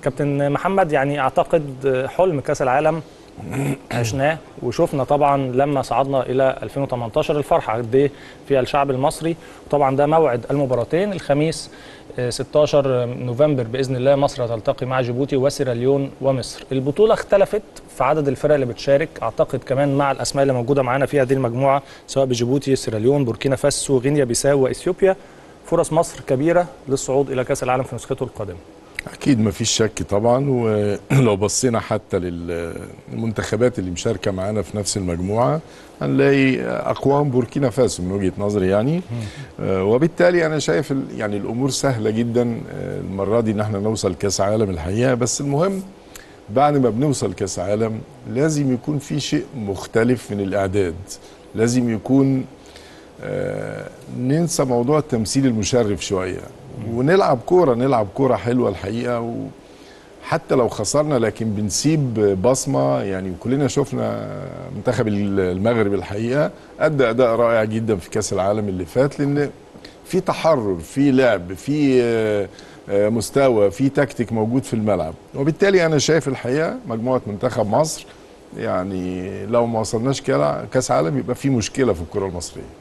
كابتن محمد يعني اعتقد حلم كاس العالم عشناه وشفنا طبعا لما صعدنا الى 2018 الفرحه قد ايه في الشعب المصري وطبعا ده موعد المباراتين الخميس 16 نوفمبر باذن الله مصر هتلتقي مع جيبوتي وسيراليون ومصر البطوله اختلفت في عدد الفرق اللي بتشارك اعتقد كمان مع الاسماء اللي موجوده معانا في هذه المجموعه سواء بجيبوتي سيراليون بوركينا فاسو غينيا بيساو واثيوبيا فرص مصر كبيره للصعود الى كاس العالم في نسخته القادمه اكيد ما فيش شك طبعا ولو بصينا حتى للمنتخبات اللي مشاركه معانا في نفس المجموعه هنلاقي اقوام بوركينا فاسو من وجهه نظري يعني وبالتالي انا شايف يعني الامور سهله جدا المره دي ان احنا نوصل كاس عالم الحقيقه بس المهم بعد ما بنوصل كاس عالم لازم يكون في شيء مختلف من الاعداد لازم يكون ننسى موضوع التمثيل المشرف شويه ونلعب كوره نلعب كوره حلوه الحقيقه وحتى لو خسرنا لكن بنسيب بصمه يعني كلنا شفنا منتخب المغرب الحقيقه ادى اداء رائع جدا في كاس العالم اللي فات لان في تحرر في لعب في مستوى في تكتيك موجود في الملعب وبالتالي انا شايف الحقيقه مجموعه منتخب مصر يعني لو ما وصلناش كاس عالم يبقى في مشكله في الكره المصريه